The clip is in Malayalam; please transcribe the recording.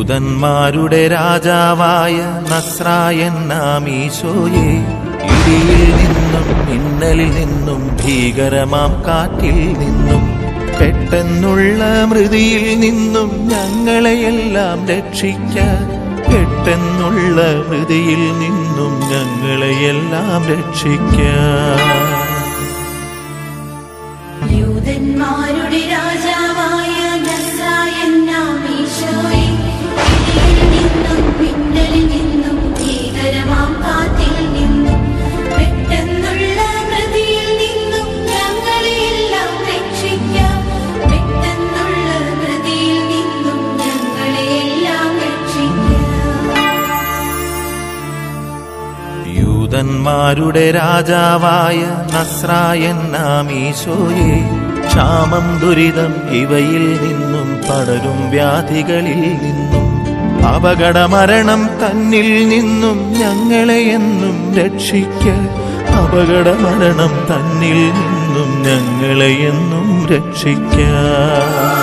യൂതന്മാരുടെ രാജാവായ നസ്രായൻ നാമീശോയെ ഇടിയിൽ നിന്നും മിന്നലിൽ നിന്നും ഭീകരമാം കാറ്റിൽ നിന്നും പെട്ടെന്നുള്ള മൃതിയിൽ നിന്നും ഞങ്ങളെയെല്ലാം രക്ഷിക്ക പെട്ടെന്നുള്ള മൃതിയിൽ നിന്നും ഞങ്ങളെയെല്ലാം രക്ഷിക്ക യൂതന്മാരുടെ രാജാവായ നസ്രായൻ നാമീശോയെ, ഇടിയിൽ നിന്നും മിന്നലിൽ നിന്നും ഭീകരമാം കാറ്റിൽ നിന്നും പെട്ടെന്നുള്ള മൃതിയിൽ നിന്നും ഞങ്ങളെയെല്ലാം രക്ഷിക്കാം പെട്ടെന്നുള്ള മൃതിയിൽ നിന്നും ഞങ്ങളെയെല്ലാം രക്ഷിക്കാം യൂതന്മാരുടെ രാജാവായ നസ്രായൻ നാമീശോയെ ക്ഷാമം ദുരിതം ഇവയിൽ നിന്നും പടരും വ്യാധികളിൽ നിന്നും അപകടമരണം തന്നിൽ നിന്നും ഞങ്ങളെ എന്നും രക്ഷിക്ക അപകടമരണം തന്നിൽ നിന്നും ഞങ്ങളെ എന്നും രക്ഷിക്ക